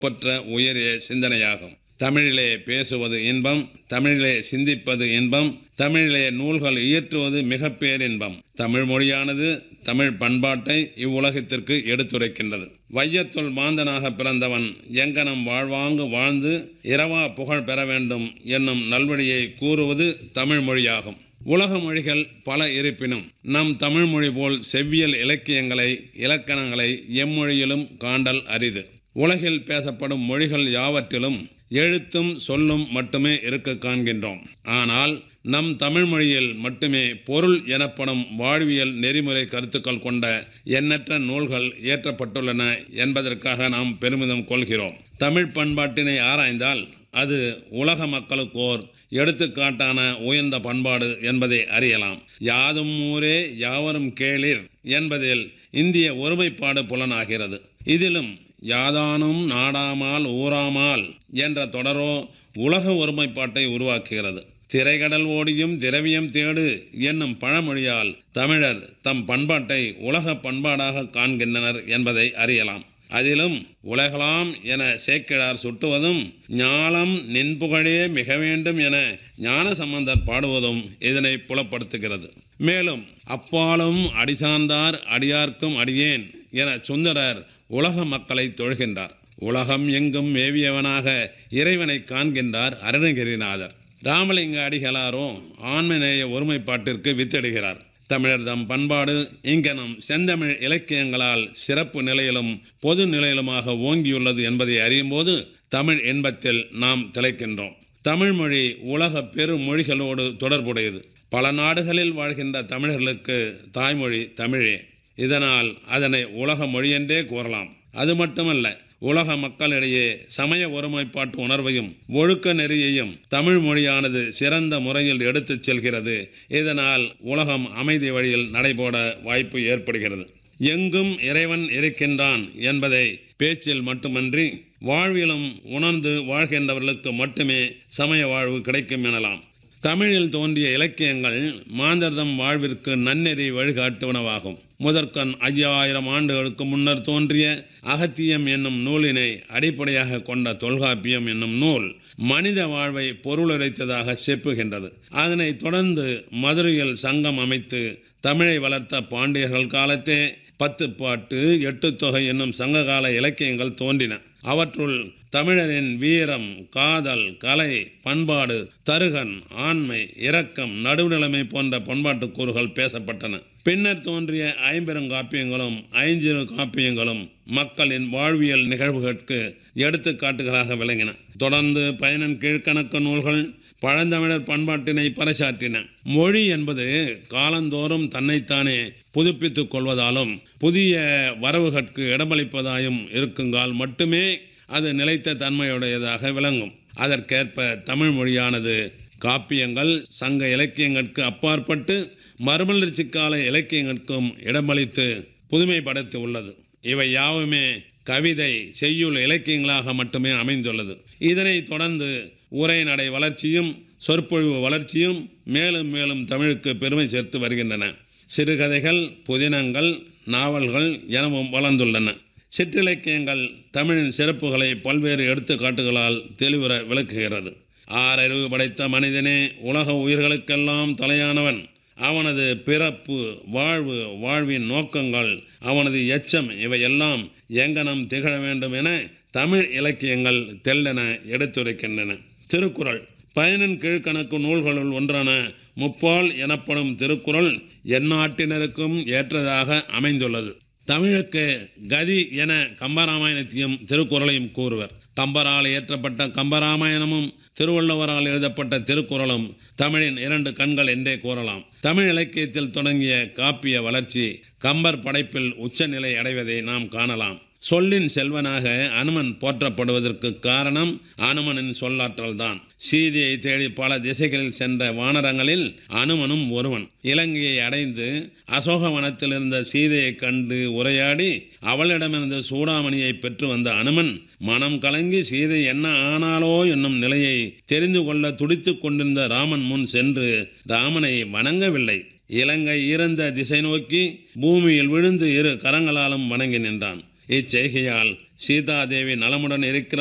ஒப்பற்ற உயரிய சிந்தனையாகும் தமிழிலே பேசுவது இன்பம் தமிழிலே சிந்திப்பது இன்பம் தமிழிலே நூல்கள் இயற்றுவது மிக பேரின்பம் தமிழ் மொழியானது தமிழ் பண்பாட்டை இவ்வுலகத்திற்கு எடுத்துரைக்கின்றது வையத்துள் மாந்தனாக பிறந்தவன் எங்கனம் வாழ்வாங்கு வாழ்ந்து இரவா புகழ் பெற வேண்டும் என்னும் நல்வழியை கூறுவது தமிழ் மொழியாகும் உலக மொழிகள் பல இருப்பினும் நம் தமிழ் மொழி போல் செவ்வியல் இலக்கியங்களை இலக்கணங்களை எம்மொழியிலும் காண்டல் அரிது உலகில் பேசப்படும் மொழிகள் யாவற்றிலும் எழுத்தும் சொல்லும் மட்டுமே இருக்க காண்கின்றோம் ஆனால் நம் தமிழ் மொழியில் மட்டுமே பொருள் எனப்படும் வாழ்வியல் நெறிமுறை கருத்துக்கள் கொண்ட எண்ணற்ற நூல்கள் இயற்றப்பட்டுள்ளன என்பதற்காக நாம் பெருமிதம் கொள்கிறோம் தமிழ் பண்பாட்டினை ஆராய்ந்தால் அது உலக மக்களுக்கோர் எடுத்துக்காட்டான உயர்ந்த பண்பாடு என்பதை அறியலாம் யாதும் ஊரே யாவரும் கேளிர் என்பதில் இந்திய ஒருமைப்பாடு புலனாகிறது இதிலும் யாதானும் நாடாமால் ஊராமால் என்ற தொடரோ உலக ஒருமைப்பாட்டை உருவாக்குகிறது திரைகடல் ஓடியும் திரவியம் தேடு என்னும் பழமொழியால் தமிழர் தம் பண்பாட்டை உலக பண்பாடாக காண்கின்றனர் என்பதை அறியலாம் அதிலும் உலகலாம் என சேக்கிழார் சுட்டுவதும் ஞாலம் நின்புகழே மிக வேண்டும் என ஞான சம்பந்தர் பாடுவதும் இதனை புலப்படுத்துகிறது மேலும் அப்பாலும் அடிசார்ந்தார் அடியார்க்கும் அடியேன் என சுந்தரர் உலக மக்களை தொழுகின்றார் உலகம் எங்கும் மேவியவனாக இறைவனை காண்கின்றார் அருணகிரிநாதர் ராமலிங்க அடிகளாரோ ஆண்மநேய ஒருமைப்பாட்டிற்கு வித்திடுகிறார் தமிழர் தம் பண்பாடு இங்கனம் செந்தமிழ் இலக்கியங்களால் சிறப்பு நிலையிலும் பொது நிலையிலுமாக ஓங்கியுள்ளது என்பதை அறியும்போது தமிழ் இன்பத்தில் நாம் திளைக்கின்றோம் தமிழ் மொழி உலக பெருமொழிகளோடு தொடர்புடையது பல நாடுகளில் வாழ்கின்ற தமிழர்களுக்கு தாய்மொழி தமிழே இதனால் அதனை உலக மொழியென்றே கூறலாம் அது மட்டுமல்ல உலக மக்களிடையே சமய ஒருமைப்பாட்டு உணர்வையும் ஒழுக்க நெறியையும் தமிழ் மொழியானது சிறந்த முறையில் எடுத்துச் செல்கிறது இதனால் உலகம் அமைதி வழியில் நடைபோட வாய்ப்பு ஏற்படுகிறது எங்கும் இறைவன் இருக்கின்றான் என்பதை பேச்சில் மட்டுமன்றி வாழ்விலும் உணர்ந்து வாழ்கின்றவர்களுக்கு மட்டுமே சமய வாழ்வு கிடைக்கும் எனலாம் தமிழில் தோன்றிய இலக்கியங்கள் மாந்தர்தம் வாழ்விற்கு நன்னெறி வழிகாட்டுவனவாகும் முதற்கண் ஐயாயிரம் ஆண்டுகளுக்கு முன்னர் தோன்றிய அகத்தியம் என்னும் நூலினை அடிப்படையாக கொண்ட தொல்காப்பியம் என்னும் நூல் மனித வாழ்வை பொருளுரைத்ததாக செப்புகின்றது அதனைத் தொடர்ந்து மதுரையில் சங்கம் அமைத்து தமிழை வளர்த்த பாண்டியர்கள் காலத்தே பத்து பாட்டு எட்டு தொகை என்னும் சங்ககால இலக்கியங்கள் தோன்றின அவற்றுள் தமிழரின் வீரம் காதல் கலை பண்பாடு தருகன் ஆண்மை இரக்கம் நடுவுநிலைமை போன்ற பண்பாட்டு கூறுகள் பேசப்பட்டன பின்னர் தோன்றிய ஐம்பெருங்காப்பியங்களும் ஐஞ்சிறு காப்பியங்களும் மக்களின் வாழ்வியல் நிகழ்வுகளுக்கு எடுத்துக்காட்டுகளாக விளங்கின தொடர்ந்து பயனின் கீழ்கணக்கு நூல்கள் பழந்தமிழர் பண்பாட்டினை பறைசாற்றின மொழி என்பது காலந்தோறும் தன்னைத்தானே புதுப்பித்துக் கொள்வதாலும் புதிய வரவுகற்கு இடமளிப்பதாயும் இருக்குங்கால் மட்டுமே அது நிலைத்த தன்மையுடையதாக விளங்கும் அதற்கேற்ப தமிழ் மொழியானது காப்பியங்கள் சங்க இலக்கியங்களுக்கு அப்பாற்பட்டு மறுமலர்ச்சி கால இலக்கியங்களுக்கும் இடமளித்து புதுமை படைத்து உள்ளது இவை யாவுமே கவிதை செய்யுள் இலக்கியங்களாக மட்டுமே அமைந்துள்ளது இதனை தொடர்ந்து உரைநடை வளர்ச்சியும் சொற்பொழிவு வளர்ச்சியும் மேலும் மேலும் தமிழுக்கு பெருமை சேர்த்து வருகின்றன சிறுகதைகள் புதினங்கள் நாவல்கள் எனவும் வளர்ந்துள்ளன சிற்றிலக்கியங்கள் தமிழின் சிறப்புகளை பல்வேறு எடுத்துக்காட்டுகளால் தெளிவுற விளக்குகிறது ஆறறிவு படைத்த மனிதனே உலக உயிர்களுக்கெல்லாம் தலையானவன் அவனது பிறப்பு வாழ்வு வாழ்வின் நோக்கங்கள் அவனது எச்சம் இவையெல்லாம் எங்கனம் திகழ வேண்டும் என தமிழ் இலக்கியங்கள் தெல்லென எடுத்துரைக்கின்றன திருக்குறள் பயனின் கீழ்கணக்கு நூல்களுள் ஒன்றான முப்பால் எனப்படும் திருக்குறள் எந்நாட்டினருக்கும் ஏற்றதாக அமைந்துள்ளது தமிழுக்கு கதி என கம்பராமாயணத்தையும் திருக்குறளையும் கூறுவர் கம்பரால் இயற்றப்பட்ட கம்பராமாயணமும் திருவள்ளுவரால் எழுதப்பட்ட திருக்குறளும் தமிழின் இரண்டு கண்கள் என்றே கூறலாம் தமிழ் இலக்கியத்தில் தொடங்கிய காப்பிய வளர்ச்சி கம்பர் படைப்பில் உச்சநிலை அடைவதை நாம் காணலாம் சொல்லின் செல்வனாக அனுமன் போற்றப்படுவதற்கு காரணம் அனுமனின் சொல்லாற்றல் தான் சீதையை தேடி பல திசைகளில் சென்ற வானரங்களில் அனுமனும் ஒருவன் இலங்கையை அடைந்து அசோகவனத்தில் இருந்த சீதையை கண்டு உரையாடி அவளிடமிருந்து சூடாமணியை பெற்று வந்த அனுமன் மனம் கலங்கி சீதை என்ன ஆனாலோ என்னும் நிலையை தெரிந்து கொள்ள துடித்துக் கொண்டிருந்த ராமன் முன் சென்று ராமனை வணங்கவில்லை இலங்கை இறந்த திசை நோக்கி பூமியில் விழுந்து இரு கரங்களாலும் வணங்கி நின்றான் இச்செய்கையால் சீதாதேவி நலமுடன் இருக்கிறார்